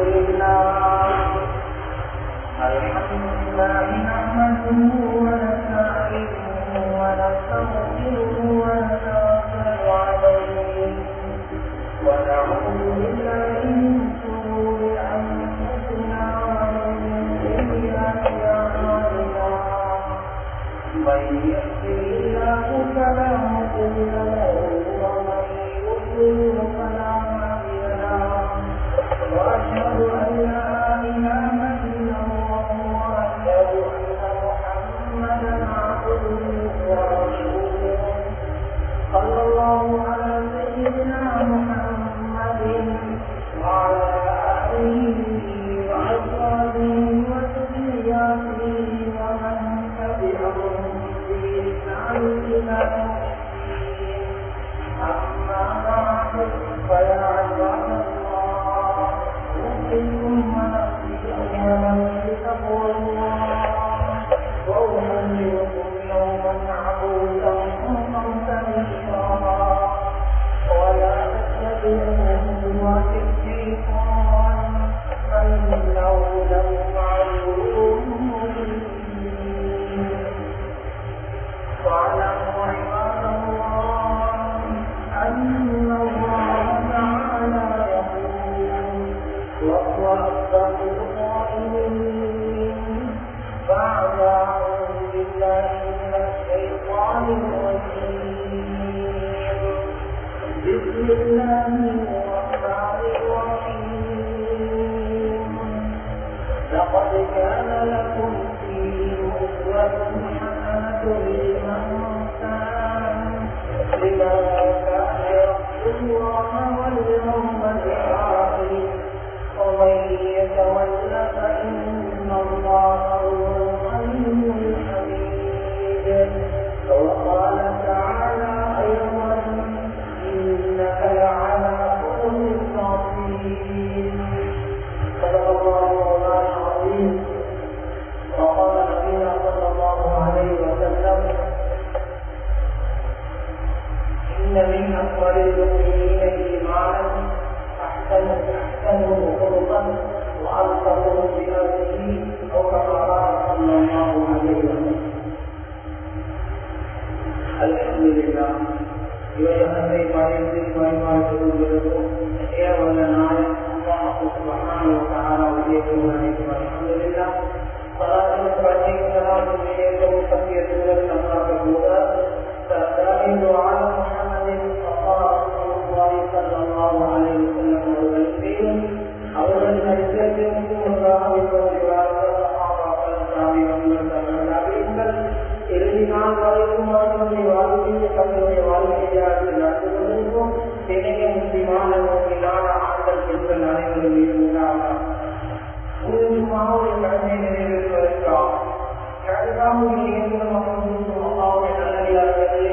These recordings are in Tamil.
لله الحمد لله نحمده ونستعينه ونستغفره ونتوكل عليه ونعوذ بالله من شرور انفسنا ومن سيئات اعمالنا من يهده الله فلا مضل له ومن يضلل فلا هادي له واشهد ان لا اله الا الله واشهد ان محمدا عبده ورسوله صلى الله على سيدنا محمد وعلى اله واصحابه وذرياته ومن تبعهم بإحسان إلى يوم الدين أما بعد فيا عباد الله أوصيكم ونفسي أولا بتقوى الله وأحذركم يوما عبوسا قمطريرا ولا تتبعوا خطوات الشيطان فإنه لكم عدو مبين واعلموا عباد الله أن الله تعالى يقول وهو أصدق القائلين بعد أعوذ بالله من الشيطان الرجيم بسم الله الرحمن الرحيم لقد كان لكم فيه أسوة حسنة لمن كان لمن كان يرجو الله واليوم الآخر ومن يتول فإن الله هو الغني الحميد وقال تعالى أيضا إنك لعلى خلق عظيم صدق الله مولانا العظيم وقال نبينا صلى الله عليه وسلم إن من أكبر المؤمنين إيمانا أحسن أحسنهم خلقا وألطفهم بأمره أو كما قال صلى الله عليه وسلم الحمد لله இவைகளை படைத்து பரிமாறி கொள்வதற்கும் ஏவல்ல நாளை அல்லாஹ் சுப்ஹானஹு வ தஆலா உதயக்கும் அனைத்தும் அல்ஹம்துலில்லாஹ் صلاة وتعليم سلام إليكم كثير من الأخلاق الهدى فالداعي على محمد وقال رسول الله صلى الله عليه وسلم والبشير அவர்கள் இறுதி நாள் வரைக்கும் அவர்களுடைய வாழ்க்கையை தங்களுடைய வாழ்க்கையாக நடந்து கொண்டிருக்கும் இணைய முக்கியமான நோக்கிலான ஆண்கள் பெண்கள் அனைவரும் இருந்தார்கள் முழுமையாக ஒரு கடமை நிறைவேற்றுவதற்காக கடந்தாமல் இயங்கும் மக்களுக்கும் அல்லாவுடைய நல்லடியார்கள்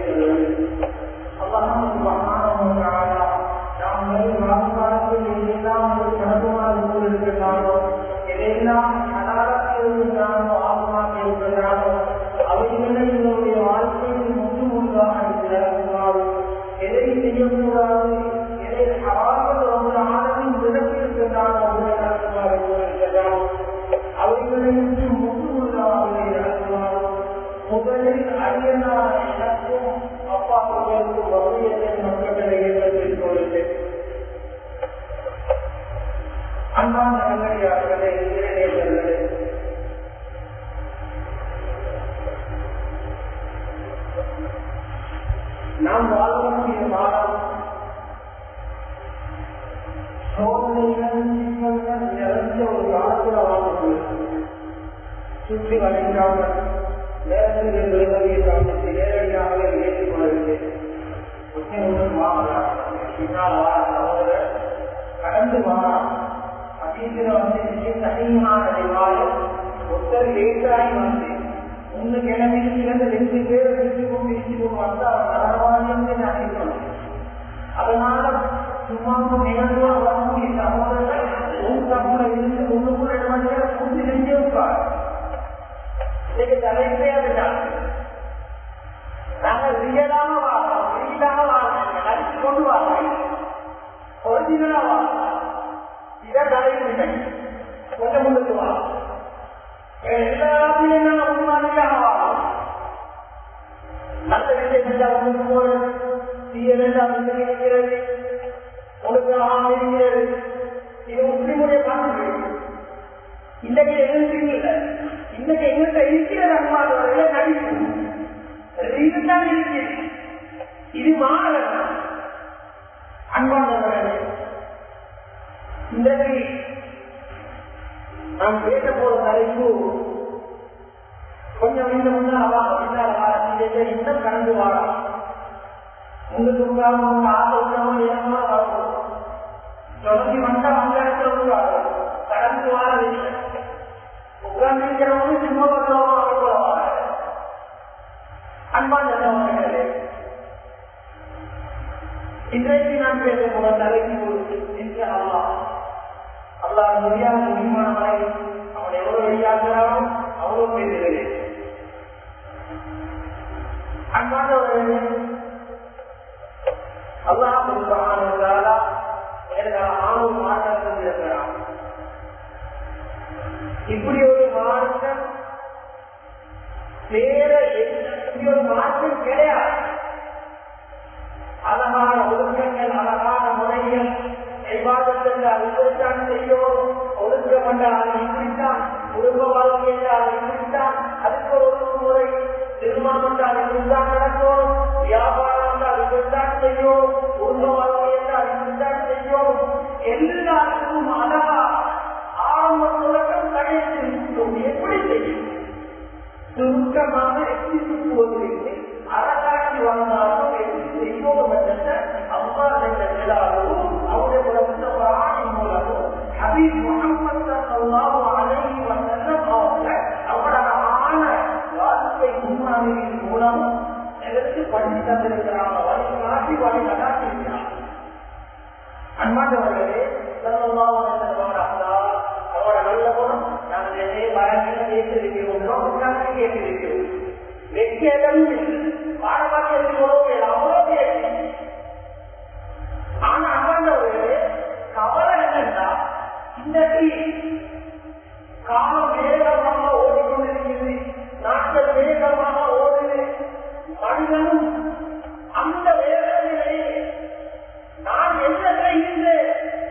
அல்லாஹ் நாம் வரும் வாழ்க்காலத்தில் எதெல்லாம் ஒரு கடவுளாக கொண்டிருக்கிறானோ எதையெல்லாம் அனாராக இருக்கிறானோ ஆபமாக இருக்கிறானோ அவைகளை என்னுடைய வாழ்க்கையில் முற்றும் ஒன்றாக இருக்கிறாரோ எதை செய்யக்கூடாது எதை அவாமல் ஒரு ஆனதின் விலகி இருக்கின்றானோ இருக்கிறானோ அவைகளையும் முற்று உள்ளாக இருக்கிறானோ முதலில் அரியனான எனக்கும் அப்பாவுக்கும் வகையத்தை மக்களை ஏற்படுத்திக் கொள்ளுங்கள் அன்பான நல்லடியார்களே இளைஞர்களே நாம் வாழக்கூடிய மாதம் சோதனைகள் சிக்கல்கள் நிறைந்த ஒரு காலத்தில் வாழ்ந்து சுற்றி வளைக்காமல் நேரத்தில் விளைவதை காமித்து நேரடியாக ஏற்றுக் கொள்ளவில்லை முஸ்லிம்கள் வாங்கலாம் பின்னால் சகோதரர் கடந்து வாங்கலாம் அதீசில வந்து விஷயம் தனியான அறிவாயம் ஒருத்தர் லேட்டாகி வந்து ஒன்று கிழமைக்கு சிறந்த ரெண்டு பேர் வீட்டுக்கும் வீட்டுக்கும் வந்து அவர் நலவாரியத்தை நினைக்கணும் அதனால சும்மா நிகழ்வு வரக்கூடிய சகோதரர்கள் ஒரு தப்புல இருந்து ஒண்ணுக்குள்ள ரெண்டு மணி நேரம் கூட்டி செஞ்சே இருப்பார் இன்னைக்கு தலைப்பே அதுதான் நாங்கள் ரியலாக வாழ்றோம் ரியலாக வாழ்றோம் நடிச்சு கொண்டு வாழ்றோம் ஒரிஜினலா வாழ்றோம் இதை தலைப்பு இல்லை கொஞ்சம் முன்னுக்கு வா எல்லாத்தையும் நான் உண்மையாக வாழலாம் நல்ல விஷயம் செஞ்சா உங்களுக்கு போல தீயதெல்லாம் இருக்கிறது உங்களுக்கு ஆம் இருக்கிறது இது முஸ்லிமுடைய பண்பு இன்னைக்கு எங்களுக்கு இல்லை இன்னைக்கு எங்கள்கிட்ட இருக்கிற அம்மாவோட நடிப்பு இதுதான் இருக்கிறது இது மாறல அன்பானவர்களே இன்றைக்கு நாம் பேச போற தலைப்பு கொஞ்சம் இன்னும் முன்னால பின்னால வாரத்திலே இன்னும் கடந்து வாழலாம் உங்களுக்கு உருவாகும் ஆசை உள்ளவங்க ஏமா வரணும் தொடர்ந்து வந்தா அந்த இடத்துல உருவாகும் கடந்து வாழவில்லை உட்கார்ந்திருக்கிறவங்க சும்மா பண்ணுவோம் அவர் அன்பானவர்களே இன்றைக்கு நான் பேச போற தலைப்பு இன்று அல்லா அல்லாஹ் முடியாத முடியுமான வரை அவன் எவ்வளவு வெளியாகிறானோ அவ்வளவு பேசுகிறேன் அன்பானவர்களே அல்லாஹ் சுப்ஹானஹு எனக்கு ஆணும் மாற்றம் இருக்கிறான் இப்படி ஒரு மாற்றம் வேற இப்படி ஒரு மாற்றம் கிடையாது அழகான ஒழுக்கங்கள் அழகான முறைகள் விவாதத்தில் அது இப்படித்தான் செய்யும் ஒழுக்கம் என்றால் இப்படித்தான் குடும்ப வாழ்க்கை என்றால் இப்படித்தான் அதுக்கு ஒரு முறை திருமணம் என்றால் இப்படித்தான் நடக்கும் வியாபாரம் என்றால் இப்படித்தான் செய்யும் குடும்ப வாழ்க்கை என்றால் இப்படித்தான் செய்யும் எல்லாருக்கும் அழகா ஆரம்ப தொடக்கம் கடைசி எப்படி செய்யும் சுருக்கமாக எக்ஸிட்டு போவதில்லை அறக்காட்சி வந்தாலும் எப்படி செய்வோம் என்ற அம்மா என்ற நிலாவும் அவருடைய பிரபுத்தவராணின் மூலமும் ஹபீப் முகமது சல்லாஹு அலைஹி வஸல்லம் அவங்க அவரோட ஆன வாழ்க்கை முன்மாதிரியின் மூலம் எதற்கு படித்து தந்திருக்கிறாங்க வழி காட்டி வழி நடாத்திருக்கிறாங்க அன்பாண்டவர்களே சல்லாஹு அலைஹி வஸல்லம் அவரோட நல்ல குணம் நாங்கள் நிறைய பயங்கர கேட்டிருக்கிறோம் உட்கார்ந்து கேட்டிருக்கிறோம் வெற்றியதும் பாடமாக இருக்கிறோம் அவ்வளோ கேட்டு ஆனா அமர்ந்தவர்களே கவலை என்னன்னா இன்றைக்கு காலம் வேகமாக ஓடிக்கொண்டிருக்கிறது நாட்கள் வேகமாக ஓடுது மனிதனும் அந்த வேகத்திலே நான் எந்த இருந்தேன்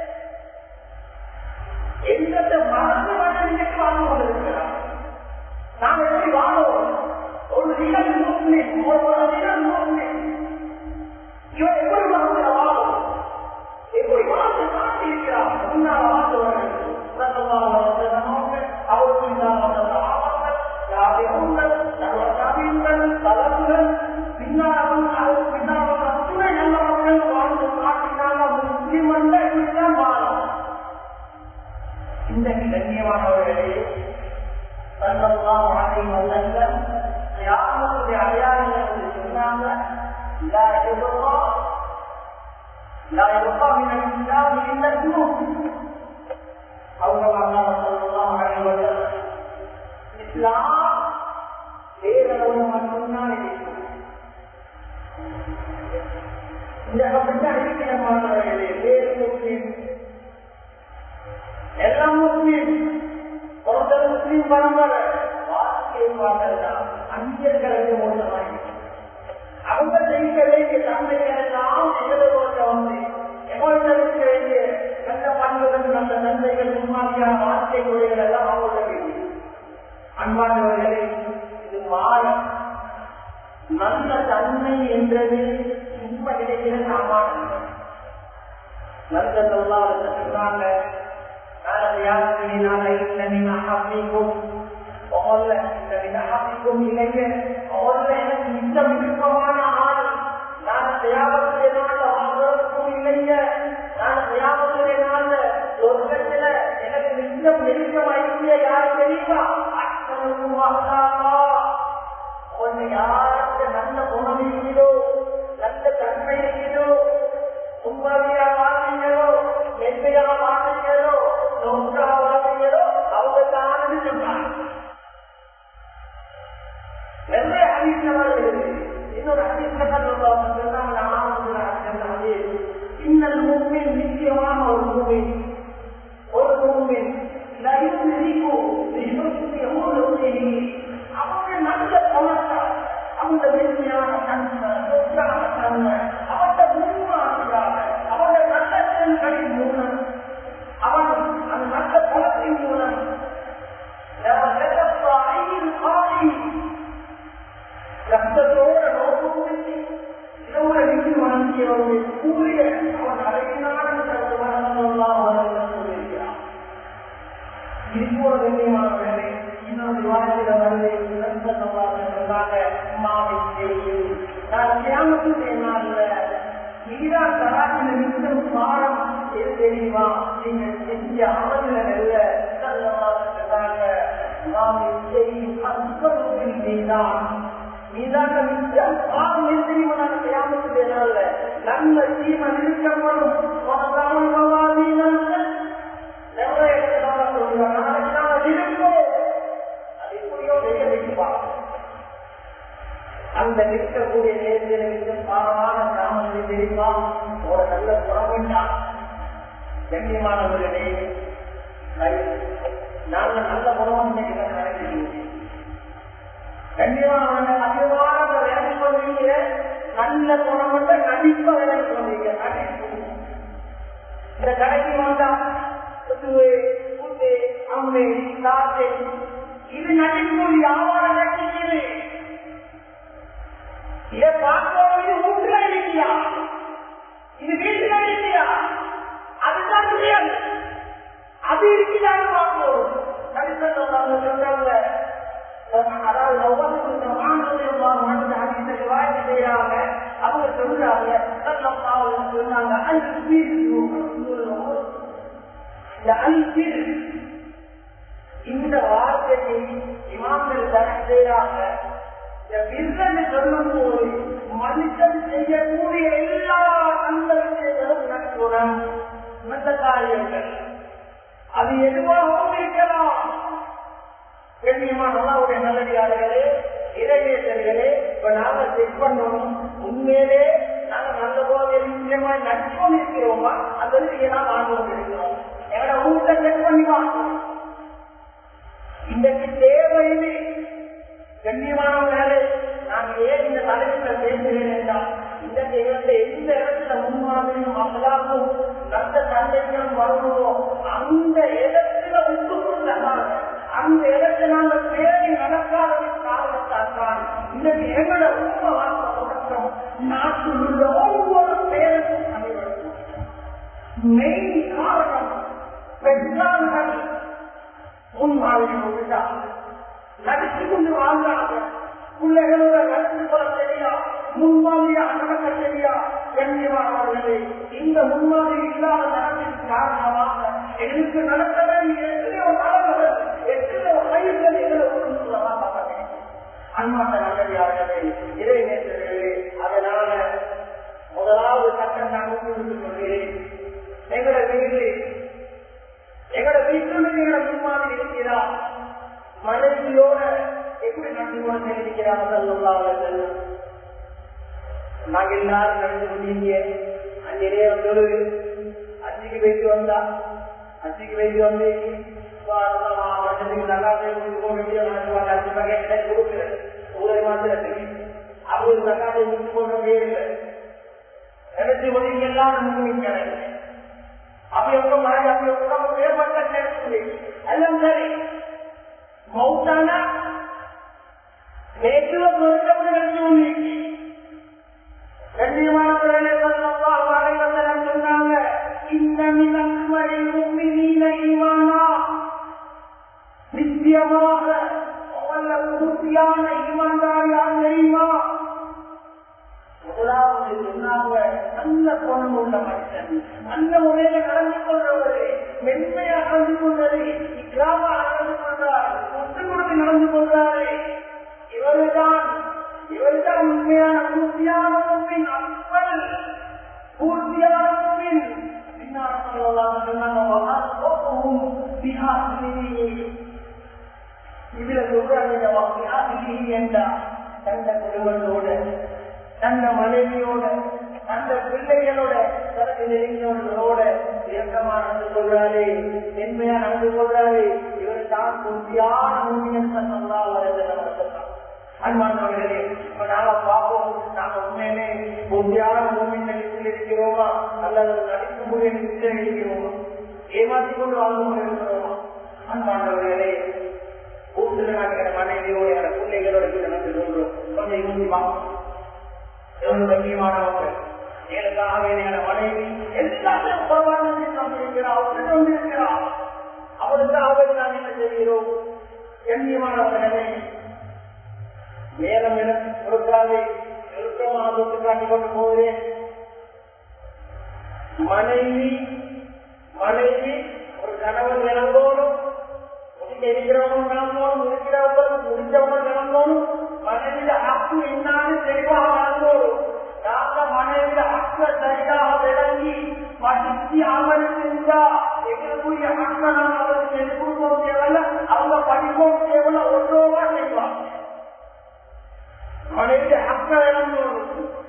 எந்த மறந்து மனிதனுக்கு வாழ்ந்து கொண்டிருக்கிறார் நாம் எப்படி வாழுவோம் ஒரு நிலம் முஸ்லிம் ஒரு நிலம் முஸ்லிம் இவன் எப்படி வாழ்ந்து வாழும் எப்படி வாழ்ந்து காட்டியிருக்கிறார் முன்னால் வாழ்ந்தவர்கள் அவருக்கு யாரையுங்கள் சர்வசாதியுங்கள் தலப்புகள் பின்னாலும் அதற்கு பின்னால் அத்துணை நல்லவர்கள் வாழ்ந்து காட்டினாங்க முஸ்லிம் அல்ல இப்படிதான் வாழும் இந்த கண்ணியமானவர்களே சல்லல்லாஹு அலைஹி வஸல்லம் கியாமத்துடைய அடையாளங்கள் சொன்னாங்க லா யபகா லா யபகா மின் இஸ்லாம் இல்ல நூர் அவங்க சல்லல்லாஹு அலைஹி வஸல்லம் இஸ்லாம் வேறளவு மட்டும்தான் இருக்கும் இந்த அப்படித்தான் இருக்கிற மாணவர்களே வேறு முஸ்லீம் எல்லாம் முஸ்லீம் ஒருத்தர் முஸ்லீம் பரம்பரை வாழ்க்கை பார்த்ததுதான் அந்நியர்களுக்கு மோசமாகி அவங்க செய்ய வேண்டிய தந்தைகள் எல்லாம் எங்களோட வந்து எங்கள்கிட்ட இருக்க வேண்டிய நல்ல பண்புகள் நல்ல தந்தைகள் முன்மாதிரியான வாழ்க்கை முறைகள் எல்லாம் அவங்களோட வேண்டிய அன்பானவர்களே இது மாறும் நல்ல தன்மை என்றது சும்மா கிடைக்கிற சாமான நல்ல சொல்லாத சொன்னாங்க قال يا بني إن من أحبكم وقال إن من أحبكم إلي وقال எனக்கு இந்த விருப்பமான ஆள் நான் தியாகத்திலே நாள் வாழ்வதற்கும் இல்லைய நான் தியாகத்திலே நாள் ஒரு இடத்துல எனக்கு மிச்சம் நெருக்கமாயிருக்கிய யார் தெரியுமா அச்சனுக்கும் அல்லாமா கொஞ்சம் யாருக்கு நல்ல குணம் இருக்கிறதோ நல்ல தன்மை இருக்கிறதோ உண்மையா வாழ்ந்தீங்களோ மென்மையா வாழ்ந்தீங்களோ நோக்கா வாழ்ந்தீங்களோ அவங்க தான் சொன்னாங்க நிறைய அறிவித்தவர்கள் இன்னொரு அறிவித்தவர்கள் இன்னல் மூமின் நிச்சயமான ஒரு மூமி ஒரு மூமி போல கண்ணியமானவர்களே இன்னொரு விவாதத்தில் வந்து சொன்னாங்க நான் கிராமத்துடைய நாள்ல நீதான் தராசில மிச்சம் பாடம் எது தெரியுமா நீங்க செஞ்ச அமல்ல நல்ல சொன்னாங்க நீதான் நீதான் மிச்சம் பாடம் எது தெரியுமா நான் கிராமத்துடைய நாள்ல நல்ல தீம நிறுத்தப்படும் நாளைக்கு நாங்கள் இருப்போம் அது எப்படியோ செய்ய வைக்குவா அந்த நிற்கக்கூடிய நேரத்தில் இருக்க பாரமான கிராமத்தில் தெரியுமா ஒரு நல்ல குணமுண்டா கண்ணியமானவர்களே நாங்கள் நல்ல குணம் நடக்கிறீங்க கண்ணியமானவர்கள் அதிகமான வேலை சொல்றீங்க நல்ல குணமுண்ட நடிப்ப வேலை சொல்றீங்க நடிப்பு இந்த கடைக்கு வந்தா புத்துவே புத்தே அம்மே தாத்தே இது நடிப்பு வியாபாரம் கட்டியது இதை பார்க்கிறோம் இது வீட்டுல இல்லையா இது வீட்டுல இல்லையா அதுதான் முடியாது அது இருக்கிறாங்க பார்க்கிறோம் சொல்றாங்க அதாவது ஒவ்வொரு மாநில அதிக விவாதம் செய்யறாங்க அவங்க சொல்றாங்க சொன்னாங்க இந்த வார்த்தையை இமாம்கள் தரம் செய்யறாங்க சொல்லும் போது மனுஷன் செய்யக்கூடிய எல்லா நல்ல விஷயங்களும் நட்புறம் நல்ல காரியங்கள் அது எதுவாகவும் இருக்கலாம் கண்ணியமான அல்லாவுடைய நல்லடியார்களே இறைவேசர்களே இப்ப நாங்க செக் பண்ணணும் உண்மையிலே நாங்க நல்ல போது நிச்சயமா நட்போம் இருக்கிறோமா அல்லது ஏதாவது வாழ்ந்து கொண்டிருக்கிறோம் எங்களோட ஊட்ட செக் பண்ணி பார்க்கணும் இன்றைக்கு தேவையில்லை கண்ணியமானவர்களே நான் ஏன் இந்த தலைப்புல பேசுகிறேன் என்றால் இந்த எங்களுக்கு எந்த இடத்துல முன்மாதிரியும் மக்களாகவும் நல்ல சந்தைகளும் வருவதோ அந்த இடத்துல ஒத்துக்கொண்டாங்க அந்த இடத்தை நாங்கள் பேரி நடக்காத காரணத்தால் தான் இன்னைக்கு எங்களோட உண்மை வாழ்க்கை தொடக்கம் நாட்டில் உள்ள ஒவ்வொரு பேருக்கும் அனைவருக்கும் மெயின் காரணம் பெற்றார்கள் முன்மாதிரி விட்டார் நடித்து கொண்டு வாழ்ந்தாங்க பிள்ளைகளோட நடித்து கொள்ள தெரியா முன்மாதிரியாக நடக்க தெரியா கண்ணியமானவர்களே இந்த முன்மாதிரி இல்லாத நடத்திற்கு காரணமாக எங்களுக்கு நடக்க வேண்டிய எத்தனையோ நலன்கள் எத்தனையோ வயசுகள் எங்களை அன்பான நல்லடியார்களே இறை நேசர்களே அதனால முதலாவது சட்டம் நான் உங்களுக்கு சொல்கிறேன் எங்களை வீடு எங்களோட வீட்டில் எங்களோட முன்மாதிரி இருக்கிறார் மனைவியோட எப்படி நடந்து கொண்டு இருக்கிறார்கள் நாங்க எல்லாரும் நடந்து கொண்டீங்க அஞ்சு நேரம் தொழுது அஞ்சுக்கு வைத்து வந்தா அஞ்சுக்கு வைத்து வந்து வருஷத்துக்கு நல்லா போக வேண்டிய நடத்துவாங்க அஞ்சு வகை கொடுக்கல ஊரை மாத்திரத்துக்கு அவரு தக்காதை விட்டு போக வேண்டிய நினைச்சு கொண்டீங்க எல்லாம் கிடையாது அப்படி எப்ப மழை அப்படி எப்ப ஏற்பட்ட எல்லாம் சரி மௌத்தானா நேற்றுல பொருத்தப்பட்டு நினைச்சு கண்ணியமானவர்களே சொன்னாங்க இந்த நிச்சயமாக அவங்கள பூர்த்தியான ஈமான்தார் யார் தெரியுமா முதலாவது சொன்னாங்க நல்ல குணம் உள்ள மனுஷன் நல்ல முறையில நடந்து கொள்றவரு மென்மையா நடந்து கொள்வது இக்கிராம நடந்து கொள்றார் ஒத்து கொடுத்து நடந்து கொள்றாரு இவருதான் இவருதான் உண்மையான பூர்த்தியான முன்பின் அப்பல் பூர்த்தியான முன்பின் பின்னால் சொல்லலாம் சொன்னாங்க இதுல சொல்றாங்க என்றா தந்த குடும்பத்தோட தந்த மனைவியோட அந்த பிள்ளைகளோட தனக்கு நெருங்கினோட இயக்கமா நடந்து கொள்றாரு மென்மையா நடந்து கொள்றாரு இவர் தான் உறுதியான மூமியன் சொல்லா வரது அன்பானவர்களே இப்ப நாங்க பார்ப்போம் நாங்க உண்மையிலே உறுதியான மூமின் நிலையத்தில் இருக்கிறோமா அல்லது நடிப்பு முறை நிலையில் இருக்கிறோமா ஏமாற்றி கொண்டு வாழ்ந்து கொண்டு இருக்கிறோமா அன்பானவர்களே கூட்டுல நாங்கள் மனைவியோட எங்க பிள்ளைகளோட நடந்து கொள்றோம் கொஞ்சம் யோசி பார்ப்போம் எவ்வளவு கண்ணியமானவங்க எனக்காக என்னோட மனைவி எல்லாத்தையும் பரவாயில்லை இருக்கிறா விட்டுட்டு வந்திருக்கிறா அவளுக்காக நான் என்ன செய்ய செய்கிறோம் கண்ணியமானவர்களே நேரம் எனக்கு கொடுக்காது நெருக்கமாக தொட்டு காட்டிக் கொண்டு போகிறேன் மனைவி மனைவி ஒரு கணவன் இறந்தோடும் முடிக்க இருக்கிறவங்க நடந்தோடும் இருக்கிறவங்க முடிஞ்சவங்க நடந்தோடும் மனைவியில ஹக்கு என்னான்னு தெளிவாக நடந்தோடும் நாங்க மனைவியில ஹக்க சரியாக விளங்கி மதிச்சு அமல் செஞ்சா எங்களுக்குரிய ஹக்க நாங்க அவருக்கு எதிர்கொள்வோம் தேவையில்ல அவங்க படிப்போம் தேவையில்ல ஒன்றோவா செய்வாங்க மனைவியில ஹக்க விளங்கோடும்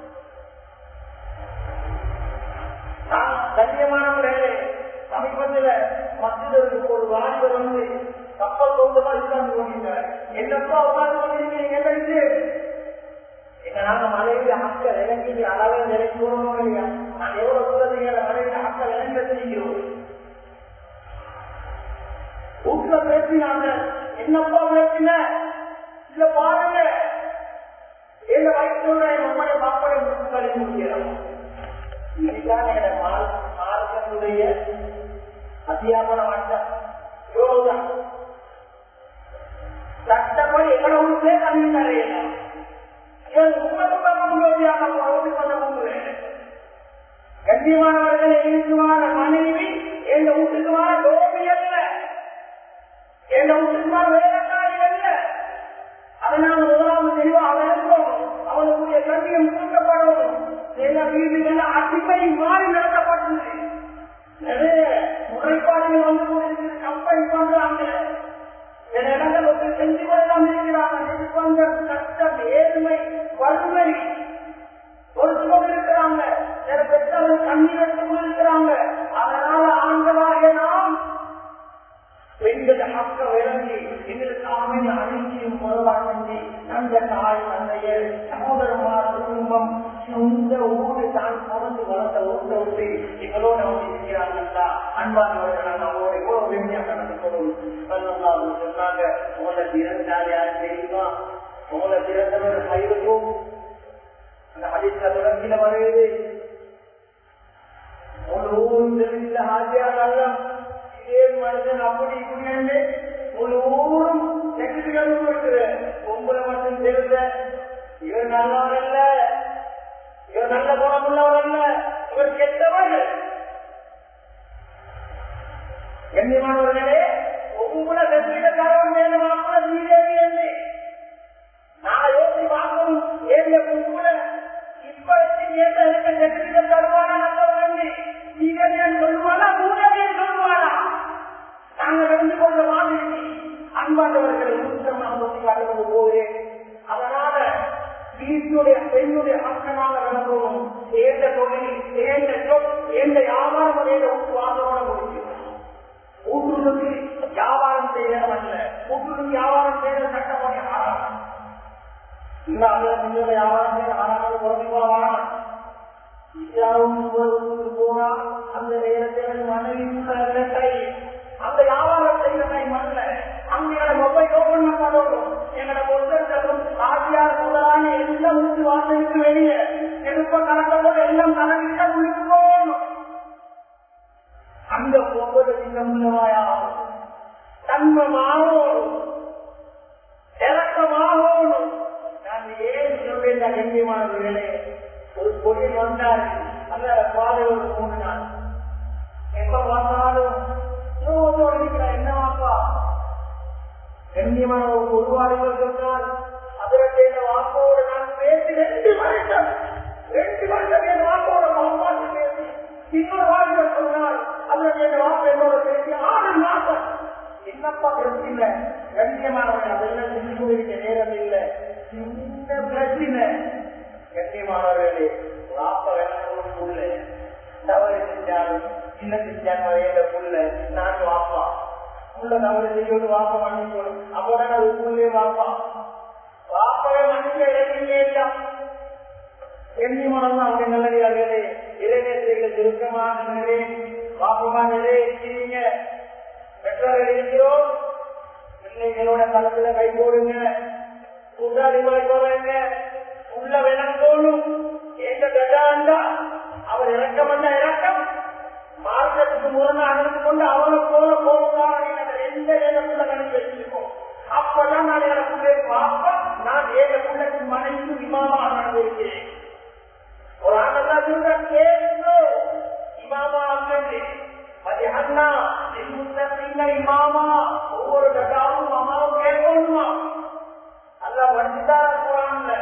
நான் கண்ணியமானவர்களே சமீபத்தில் மத்தியில் ஒரு வாலிபர் வந்து கப்பல் கொண்டுமா உட்கார்ந்து கொண்டிருந்தார் என்னப்பா உட்கார்ந்து கொண்டிருக்கீங்க என்று எங்க நாங்க மனைவி ஆட்கள் இறங்கி அளவை நிலைக்கு போகணும் இல்லையா நான் எவ்வளவு தூரத்துக்கு மனைவி ஆட்கள் இறங்கி வச்சிருக்கிறோம் வீட்டுல பேசினாங்க என்னப்பா பேசின இல்ல பாருங்க எங்க வயசுல என் உண்மையை பாப்பாடை முடிச்சு கழிவு முடிக்கிறோம் இதுதான் எங்க மார்க்கத்துடைய அத்தியாபன மட்டம் இவ்வளவுதான் சட்டப்படி எங்களை உள்ளே கல்வி தரையலாம் கண்ணியமானவர்கள் எழுத்துமான மனைவி எந்த வீட்டுக்குமான கோபி அல்ல எந்த வீட்டுக்குமான வேலைக்காரி அல்ல அதனால முதலாவது தெளிவாக விளங்கும் அவனுக்குரிய கண்ணியம் கூட்டப்படணும் சில வீடுகள் அடிமை மாறி நடத்தப்பட்டது நிறைய முறைப்பாடுகள் வந்து கொண்டிருக்கிறது கம்பெனி பண்றாங்க சில இடங்கள் வந்து செஞ்சு கொள்ளலாம் இருக்கிறாங்க நிர்பந்தம் கஷ்டம் ஏழ்மை வறுமை பொறுத்து கொண்டிருக்கிறாங்க சில பெற்றவர்கள் கண்ணீர் எடுத்துக் கொண்டிருக்கிறாங்க அதனால ஆண்களாக நாம் பெண்கள் மக்க விளங்கி எங்களுக்கு ஆமின் அழிச்சியும் பொருளாக செஞ்சு அந்த தாய் தந்தையர் சகோதரமார் குடும்பம் சொந்த ஊரு தான் பிறந்து வளர்ந்த ஊர்ல விட்டு எங்களோட வந்து இருக்கிறாங்கல்ல அன்பானவர்கள் நாங்கள் அவங்களோட எவ்வளவு வெண்மையாக நடந்து கொள்வோம் சொன்னாங்க உங்களை திறந்தால் யார் தெரியுமா உங்களை திறந்தவர் இருக்கும் அந்த அதிர்ஷ்ட தொடர்ச்சியில வருது ஒரு ஊரும் தெரிந்த ஆசியார் இதே மனுஷன் அப்படி இப்படி ஒரு ஊரும் செக்ரட்டரிகள் இருக்குது உங்களை மட்டும் தெரிந்த இவர் நல்லவர் அல்ல இவர் நல்ல குணமுள்ளவர் அல்ல இவர் கெட்டவர் கண்ணியமானவர்களே உங்களை வெற்றிடக்காரன் மேலும் கூட நீரேவி என்று நான் யோசி பார்க்கணும் ஏறிய உங்களை இப்படி ஏற்ற இருக்க செக்ரட்டரிகள் தருவானா நல்லவர் நீரேவியன் சொல்லுவானா மூலவியன் சொல்லுவானா நாங்கள் நடந்து கொண்ட மாதிரி அன்பாண்டவர்களை உத்தரமாக சொல்லி காட்டுவது போகிறேன் அதனால வீட்டுடைய பெண்ணுடைய மக்களாக விளங்கவும் ஏந்த தொழில் ஏந்த சொல் ஏந்த வியாபாரம் ஏந்த ஊட்டு வாசமான முடியும் ஊட்டுக்கு வியாபாரம் செய்யறது அல்ல ஊட்டுக்கு வியாபாரம் செய்யறது சட்டப்படி ஆறாம் இந்த அல்ல வியாபாரம் செய்ய ஆறாவது குழந்தை போவானா போனா அந்த நேரத்தில் மனைவி கை அந்த வியாபாரம் செய்கிற டைம் அல்ல அங்கே மொபைல் ஓபன் பண்ணணும் எங்களோட பொருட்களும் ஆசியார் முதலான எல்லாம் ஊற்றி வாசலுக்கு வெளியே எடுப்ப கணக்க போது எல்லாம் கணக்கிட்ட உள்ளுக்கு போகணும் அந்த ஒவ்வொரு சிங்கமுள்ளவாயாகும் தன்மமாகணும் இறக்கமாகணும் நான் ஏன் சொல்றேன் கண்ணியமானவர்களே ஒரு தொழில் வந்தாரு அல்ல பாதை ஒரு மூணு நாள் எப்ப பார்த்தாலும் என்னவாப்பா கண்ணியமான ஒரு உருவாளிகள் சொன்னால் அதற்கு என் வாக்கோடு நான் பேசி ரெண்டு வருஷம் ரெண்டு வருஷம் என் வாக்கோட மாப்பாட்டு பேசி இன்னொரு வாழ்க்கை சொன்னால் அதற்கு என் வாக்கு என்னோட பேசி ஆறு மாசம் என்னப்பா பிரச்சனை கண்ணியமானவர்கள் அதெல்லாம் செஞ்சு கொண்டிருக்க நேரம் இல்லை சின்ன பிரச்சனை கண்ணியமானவர்களே வாப்ப வேணும் உள்ள தவறு செஞ்சாலும் சின்ன செஞ்சாங்க வேண்ட புள்ள நான் வாப்பா உள்ள தவறு செய்யோடு வாப்பா மன்னிக்கணும் அப்போதான் அது புள்ளே வாப்பா வாப்பாவை மன்னிக்க இடத்திலே இல்ல எண்ணி மனம் அவங்க நல்லடியார்களே இளைஞர்களை சுருக்கமாக நிறைய வாப்பமா நிறைய இருக்கிறீங்க பெற்றோர்கள் இருக்கிறோம் பிள்ளைகளோட களத்துல கை போடுங்க கூட்டாளிமாய் போறீங்க உள்ள விளங்கோணும் எந்த பெட்டாண்டா அவர் இறக்கமல்ல இறக்கம் மார்க்கத்துக்கு முரணா அணிந்து கொண்டு அவனை போல போகிறார்கள் எந்த இடத்துல கணிக்க ஏழு பிள்ளைக்கு மனைவி இமாமா நடந்திருக்கிறேன் ஒரு ஆனந்தா சொல்ற கேளுங்கோ இமாமா அங்கே அது அண்ணா முன்ன இமாமா ஒவ்வொரு கட்டாவும் அம்மாவும் கேட்கணுமா அல்ல வடிதார குரான்ல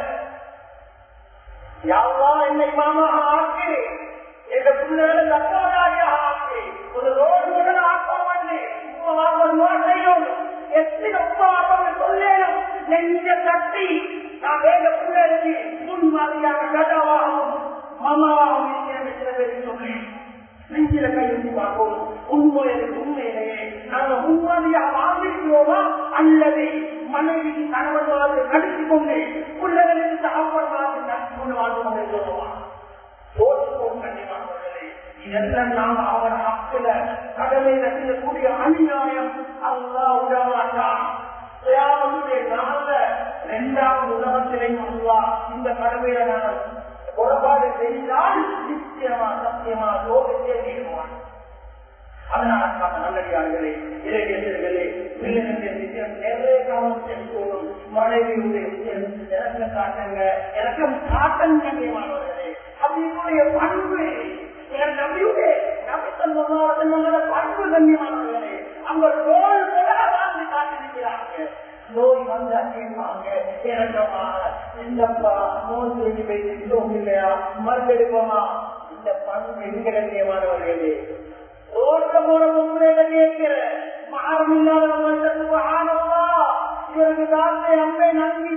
யாவா என்ன இமாமாக ஆக்கு எங்க பிள்ளைகளை தக்கவராக ஆக்கு ஒரு ரோடு கூட ஆக்கம் பண்ணி உபவாசம் செய்யணும் எத்தனை உபவாசம் சொல்லேனும் நெஞ்ச தட்டி நான் வேக பிள்ளைக்கு முன்மாதிரியாக கதாவாகவும் மமாவாகவும் இருக்கிறேன் சில பேருக்கு சொல்லி நெஞ்சில கையெழுத்தி பார்ப்போம் உண்மையிலே உண்மையிலேயே நாங்க முன்மாதிரியாக வாழ்ந்திருக்கிறோமா அல்லது மனைவி கணவன் வாழ்ந்து நடித்துக் கொண்டு பிள்ளைகளுக்கு சாப்பாடு வாழ்ந்து நடத்தி கொண்டு வாழ்ந்து கொண்டிருக்கிறோமா சோற்றுப்போம் கண்டிப்பாக இதெல்லாம் நாம் அவர் ஹக்கில கடமையில செய்யக்கூடிய அநியாயம் அல்லா உடமாட்டான் நாள்ல இரண்டாவது உலகத்திலையும் அல்லா இந்த கடமையில நான் குறைபாடு செய்தால் நிச்சயமா சத்தியமா சோகத்தை நீடுவான் அதனால நல்லடியார்களே இளைஞர்களே நிறைய கவனம் செலுத்தணும் மனைவியுடைய இறக்க காட்டுங்க இறக்கம் காட்டுங்க கண்ணியமானவர்களே அப்படினுடைய பண்பு என் நம்பியுடைய நம்பித்தன்மையோட பண்பு கண்ணியமானவர்களே அவங்க தோல் கூட வாழ்ந்து காட்டிருக்கிறாங்க நோய் வந்தா கேட்பாங்க இறக்கமா இல்லப்பா நோய் சொல்லி போய் இல்லையா மருந்தெடுப்போமா இந்த பண்பு எங்க கண்ணியமானவர்களே ரோட்ல போற முறையில கேட்கிற மாறம் இல்லாத ஆனவா இவருக்கு தாத்தை அம்மை நம்பி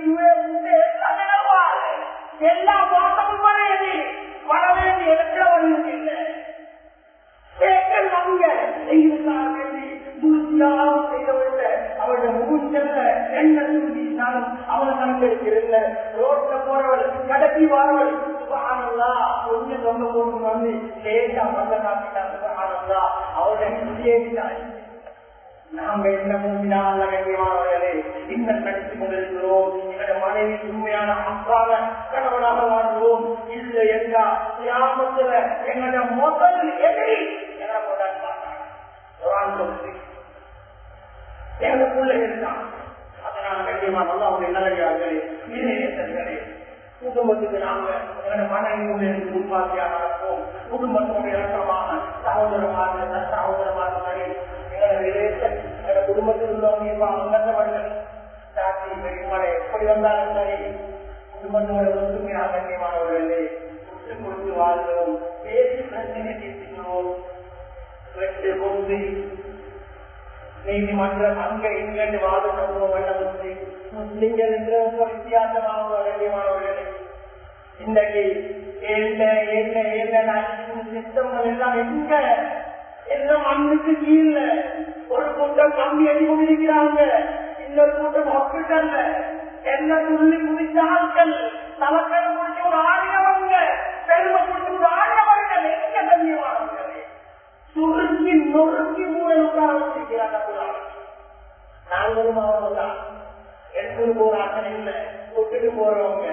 எல்லா பாசமும் வரையது வர வேண்டிய இடத்துல ஒன்றும் இல்லை கேட்கல் வாங்க செய்வதற்காக வேண்டி மூச்சியாவும் செய்தவர்கள் அவருடைய மூச்சல்ல என்ன சூழ்நினாலும் அவனை கணக்கெடுக்கிறதில்ல ரோட்ல போறவள் கடத்தி வாரவள் சுபகானந்தா கொஞ்சம் தொங்க போட்டு வந்து லேசா வந்த காப்பிட்டான் சுபகானந்தா அவருடைய சுதியேறினாய் நாங்க என்ன மூமினால கண்ணியமானவர்களே இன்னும் நடித்துக் கொண்டிருக்கிறோம் எங்களுடைய மனைவி உண்மையான அப்பாக கணவனாக வாழ்வோம் இல்லை என்றா கிராமத்துல எங்களுடைய முதல் எதிரி என கொண்டாடி எனக்குள்ள இருந்தான் அதனால கண்டிப்பா நல்லா அவங்க நல்லடியார்களே இளைஞர்களே குடும்பத்துக்கு நாங்க எங்களோட மனைவியுடைய முன்மாதிரியாக நடப்போம் குடும்பத்தோட இலக்கமாக சகோதரமாக சகோதரமாக எங்களோட ரிலேஷன் எங்களோட குடும்பத்தில் உள்ளவங்க இப்ப அங்கத்தவர்கள் சாட்சி பெரியமலை எப்படி வந்தாலும் சரி குடும்பத்தோட ஒற்றுமையாக கண்ணியமானவர்களே விட்டு கொடுத்து வாழ்கிறோம் பேசி பிரச்சனை தீர்த்துக்கிறோம் ரெண்டு கொண்டு நீதிமன்றம் அங்க இங்கிருந்து வாதம் முஸ்லிம்கள் என்று வித்தியாசமாக வேண்டியமானவர்களே இன்றைக்கு என்ன என்ன என்ன சித்தங்கள் எல்லாம் எங்க என்ன மண்ணுக்கு கீழ ஒரு கூட்டம் கம்பி அடி கொண்டிருக்கிறாங்க இன்னொரு கூட்டம் ஹாஸ்பிட்டல்ல என்ன துள்ளி குதித்த ஆட்கள் தலக்கரை முடிச்சு ஒரு ஆடியவங்க பெருமை முடிச்சு ஒரு ஆடியவர்கள் எங்க கண்ணியமானவர்களே சுருக்கி நொறுக்கி மூடல் உட்கார வச்சிருக்கிறாங்க நாங்களும் அவங்க தான் எடுத்துட்டு போறாங்க இல்ல விட்டுட்டு போறவங்க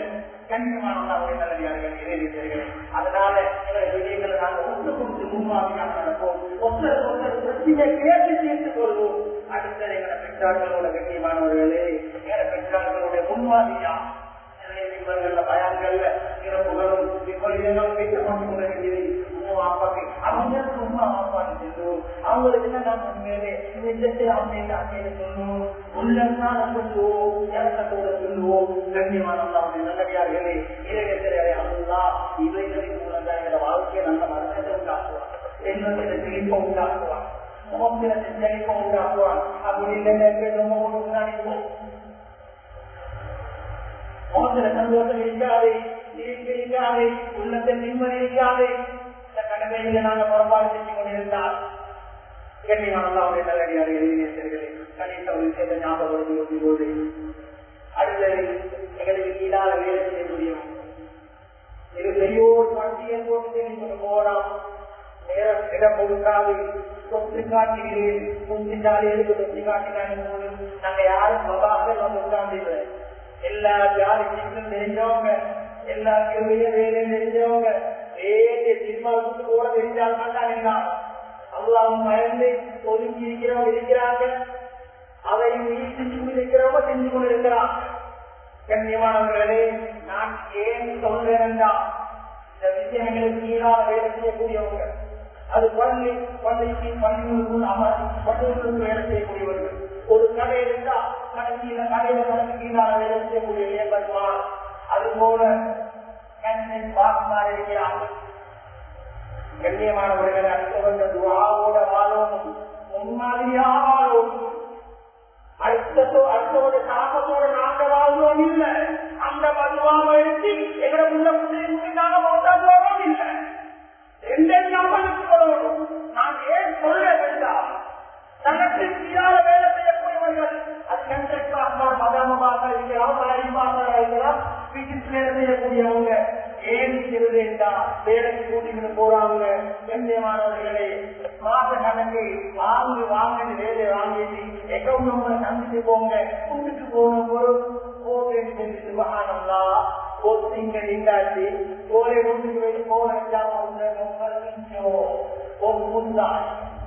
அதனால விஷயங்களை நாங்க ஒன்று கொடுத்து முன்மாதிரியாக நடப்போம் ஒருத்தர் ஒருத்தர் பிரச்சனை கேட்டு தீர்த்து கொள்வோம் அடுத்தது எங்களை பெற்றார்களோட கண்ணியமானவர்களே எங்களை பெற்றார்களுடைய முன்மாதிரியா இவர்கள பயான்கள்ல இறப்புகளும் இப்பொழுதும் வீட்டு கொண்டு வேண்டியது அப்பாக்கு அவங்க சும்மா அப்பான்னு சொல்லுவோம் அவங்களுக்கு என்ன நம்ம உண்மையிலே நிஜத்தை அவங்க அங்கே சொல்லுவோம் உள்ளன்னா சொல்லுவோம் இறக்கத்தோட சொல்லுவோம் கண்ணியமான நல்லடியார்களே இளைஞர்களே அல்லா இவைகளின் மூலம் தான் எங்க வாழ்க்கையை நல்ல மரணத்தை உண்டாக்குவான் என்னோட செழிப்பை உண்டாக்குவான் முகத்தினத்தை செழிப்பை உண்டாக்குவான் அப்படி இல்லை ரொம்ப முன்னாடி முகத்துல சந்தோஷம் இருக்காது சிரிப்பு இருக்காது உள்ளத்தில் நிம்மதி இருக்காது இந்த கடமைகளை நாங்கள் புறப்பாடு செஞ்சு கொண்டிருந்தால் கண்ணியமானவருடைய நல்லடியாக எழுதினீர்களே கணித்த ஒரு விஷயத்தை ஞாபகம் போது அடுத்தது எங்களுக்கு கீழாக வேலை செய்ய முடியும் இது பெரியோர் வண்டியை போட்டு கொண்டு போகலாம் நேரம் இடம் கொடுக்காது தொட்டு காட்டுகிறேன் தொட்டிட்டாலே எதுக்கு தொட்டி காட்டினாங்க நாங்க யாரும் பபாக வந்து உட்கார்ந்து எல்லா ஜாதிக்கும் தெரிஞ்சவங்க எல்லா கிருமைய வேலை தெரிஞ்சவங்க வேண்டிய சினிமாவுக்கு கூட தெரிஞ்சால் மாட்டாங்க அல்லாவும் பயந்து ஒதுங்கி இருக்கிறவங்க இருக்கிறாங்க அதையும் வீட்டு செஞ்சு இருக்கிறவங்க செஞ்சு கொண்டு இருக்கிறாங்க கண்ணியமானவர்களே நான் ஏன் சொல்றேன் இந்த விஷயங்களுக்கு ஈடாக வேலை செய்யக்கூடியவங்க அது பள்ளி பள்ளிக்கு பள்ளிகளுக்குள் அமர் பள்ளிகளுக்கு வேலை செய்யக்கூடியவர்கள் ஒரு கடை இருந்தா கடைசியில கடையில கணக்கு ஈடாக வேலை செய்யக்கூடிய லேபர்மார் அது போல இருக்கிறாங்க கண்ணியமானவர்கள் அடுத்தவங்க துவாவோட வாழும் முன்மாதிரியாக வாழும் அடுத்ததோ அடுத்தவோட தாக்கத்தோட நாங்க வாழ்வோம் இல்ல அந்த மதுவாக எடுத்து எங்களை உள்ள முன்னாக மௌத்தா போவோம் இல்ல எந்த ஞாபகத்துக்கு வரணும் நான் ஏன் சொல்ல வேண்டாம் தனக்கு சீராக வேலை செய்யக்கூடியவர்கள் அது கண்ட்ராக்டாக மதமாக இருக்கலாம் அறிவாக இருக்கலாம் பிசிக்ஸ் வேலை செய்யக்கூடியவங்க ஏன் செய்வதேண்டா வேலைக்கு கூட்டிட்டு போறாங்க கண்ணியமானவர்களே மாச கணக்கு வாங்கி வாங்கிட்டு வேலை வாங்கிட்டு அக்கௌண்ட் நம்பர் சந்திச்சு போங்க கூட்டிட்டு போன ஒரு போகேன்னு சொல்லி சுபகானம்னா போஸ்டிங்க நின்றாச்சு கோலை கொண்டு போய் போன ஒரு முந்தாள்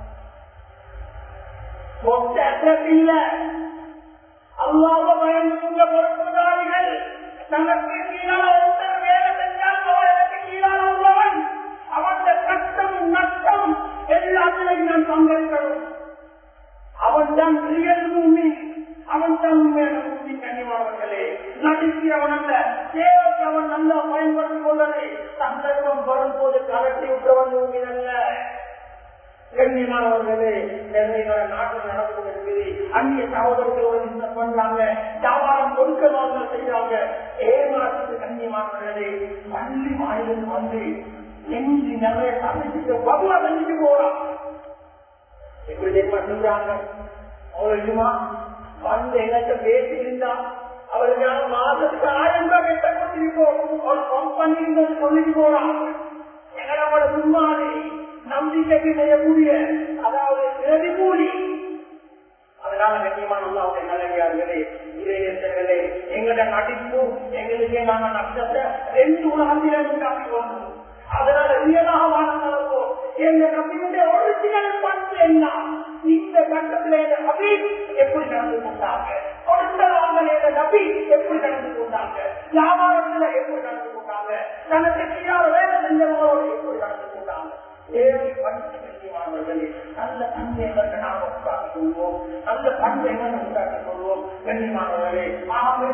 இல்ல அல்லாத பயந்துங்க பொறுப்புதாரிகள் தனக்கு கீழான ஒருத்தர் வேலை செஞ்சால் அவன் எனக்கு கீழான உள்ளவன் அவன் கஷ்டம் நஷ்டம் எல்லாத்திலையும் நான் பங்கேற்கணும் அவன் தான் ரியல் பூமி அவன் தான் உண்மையான பூமி கனிவாளர்களே நடிக்கிறவன் அல்ல தேவைக்கு அவன் நல்லா பயன்படுத்திக் கொள்ளலை சந்தர்ப்பம் வரும்போது கலட்டி விட்டவன் பூமி அல்ல கண்ணியமானவர்களே நிறைய நாட்டில் நடந்து கொண்டிருக்கிறது அந்நிய சகோதரர்கள் இந்த பண்றாங்க வியாபாரம் ஒழுக்கமாக செய்யறாங்க ஏமாற்று கண்ணியமானவர்களே பள்ளி வாயிலிருந்து வந்து எஞ்சி நிறைய சமைச்சு பகுவா செஞ்சுட்டு போறான் எப்படி தெரியுமா சொல்றாங்க அவர்களுமா வந்து எங்கிட்ட பேசி இருந்தா அவருக்கு மாதத்துக்கு ஆயிரம் ரூபாய் கட்ட கொடுத்திருப்போம் ஒரு கம்பெனி இருந்தது சொல்லிட்டு போறான் எங்களோட முன்மாதிரி நம்பிக்கைக்கு செய்யக்கூடிய அதாவது பிரதிகூலி அதனால கண்ணியமான அல்லாவுடைய நல்லவியார்களே இளைஞர்களே எங்களோட நடிப்பு எங்களுக்கு நாங்க நஷ்டத்தை ரெண்டு உலகத்திலே உண்டாக்கி வந்தோம் அதனால ரியலாக வாழ்ந்தளவோ எங்க நம்பியுடைய ஒரிஜினல் பண்பு என்ன இந்த கட்டத்தில் எங்க நபி எப்படி நடந்து கொண்டாங்க கொடுத்தவங்க எங்க நபி எப்படி நடந்து கொண்டாங்க வியாபாரத்துல எப்படி நடந்து கொண்டாங்க தனக்கு கீழாக வேலை செஞ்சவங்களோடு எப்படி நடந்து கொண்டாங்க ஏழை பண்பு கண்ணியமானவர்களே நல்ல பண்பைகளை நாம் உண்டாக்கிக் கொள்வோம் நல்ல பண்பைகளை உண்டாக்கிக் கொள்வோம் கண்ணியமானவர்களே ஆகவே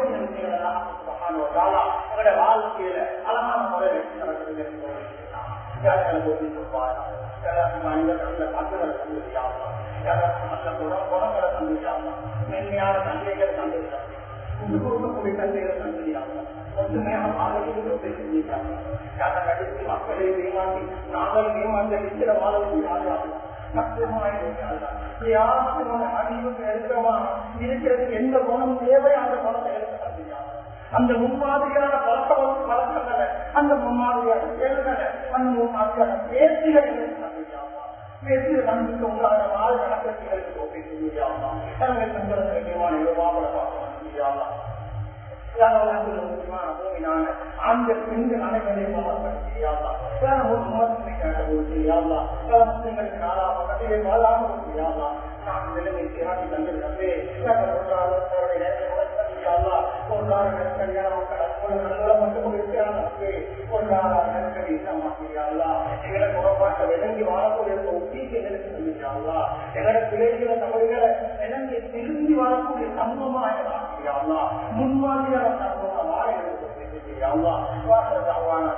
எங்களோட வாழ்க்கையில அழகான முறையில் நடக்கிறது மென்மையான தந்தைகள் தந்தைகள் கொடுக்கக்கூடிய தந்தைகள் தந்தையாக ஒற்றுமையாக மாணவர்களுக்கு பேசியிருக்காங்க நடித்து மக்களை ஏமாற்றி நாங்கள் ஏமாந்த நிச்சய மாணவர்கள் யாரும் அறிவுக்கு எடுக்கமா இருக்கிறது எந்த குணம் தேவை அந்த குணத்தை எடுக்க அந்த முன்மாதிரியான பழக்கம் பழக்கங்களை அந்த முன்மாதிரியான செயல்களை அந்த முன்மாதிரியான பேச்சுகளை பேசி நம்பிக்கை உங்களான வாழ் நடக்கங்களுக்கு பேச முடியாமா தங்கள் சங்கடங்களுக்கு மாவட்ட பார்க்க முடியாமா ஆண்கள் பெண்கள் அனைவரையும் முஸ்லிம்களுக்கு நாளாக கதையை வாழாம முடியாதா நான் நிலைமை சீராட்டி தந்திருந்தே பொருளாதார நெருக்கடியான மக்கள் மட்டும் இருக்கிறாங்க பொருளாதார நெருக்கடி எங்களை குறப்பாட்ட விளங்கி வாழக்கூடிய ஒப்பீட்டு எங்களுக்கு சொல்லியாங்களா எங்களோட பிள்ளைகளை தமிழ்களை விளங்கி திரும்பி வாழக்கூடிய சமூகமாக முன்மாதிரியான சமூகமாக வாழ எங்களுக்கு சொல்லியாங்களா